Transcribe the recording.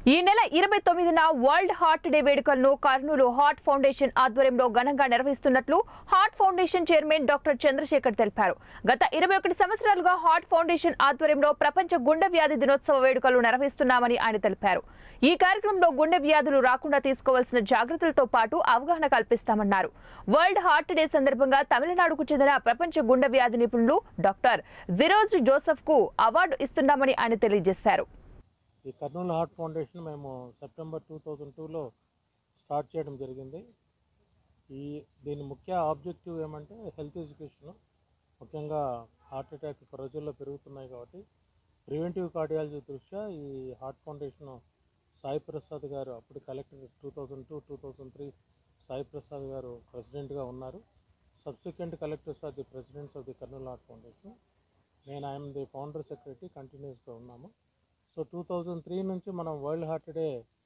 ఈ నెల ఇరవై తొమ్మిదిన వరల్డ్ హార్ట్ డే వేడుకలను కర్నూలు హార్ట్ ఫౌండేషన్ ఆధ్వర్యంలో ఘనంగా నిర్వహిస్తున్నట్లు heart foundation chairman doctor Chandrashekar తెలిపారు గత ఇరవై ఒకటి సంవత్సరాలుగా హార్ట్ ఫౌండేషన్ ఆధ్వర్యంలో ప్రపంచ గుండె వ్యాధి దినోత్సవ వేడుకలు నిర్వహిస్తున్నామని ఆయన తెలిపారు ఈ కార్యక్రమంలో గుండె వ్యాధులు రాకుండా తీసుకోవాల్సిన జాగ్రత్తలతో పాటు అవగాహన కల్పిస్తామన్నారు వరల్డ్ హార్ట్ డే సందర్భంగా తమిళనాడుకు చెందిన ప్రపంచ గుండె వ్యాధి నిపుణులు డాక్టర్ జిరోజ్ జోసెఫ్ కు అవార్డు ఇస్తున్నామని ఆయన తెలియజేశారు ఈ కర్నూలు హార్ట్ ఫౌండేషన్ మేము సెప్టెంబర్ టూ థౌజండ్ టూలో స్టార్ట్ చేయడం జరిగింది ఈ దీని ముఖ్య ఆబ్జెక్టివ్ ఏమంటే హెల్త్ ఎడ్యుకేషన్ ముఖ్యంగా హార్ట్ అటాక్ ప్రజల్లో పెరుగుతున్నాయి కాబట్టి ప్రివెంటివ్ కార్డియాలజీ దృష్ట్యా ఈ హార్ట్ ఫౌండేషన్ సాయి ప్రసాద్ గారు అప్పుడు collector two thousand two two thousand three Sai Prasad garu ప్రెసిడెంట్గా ఉన్నారు subsequent collectors of the presidents of the Kurnool heart foundation నేను ఐఎమ్ ది ఫౌండర్ సెక్రటరీ కంటిన్యూస్గా ఉన్నాము సో టూ థౌజండ్ త్రీ నుంచి మనం వరల్డ్ హార్ట్ డే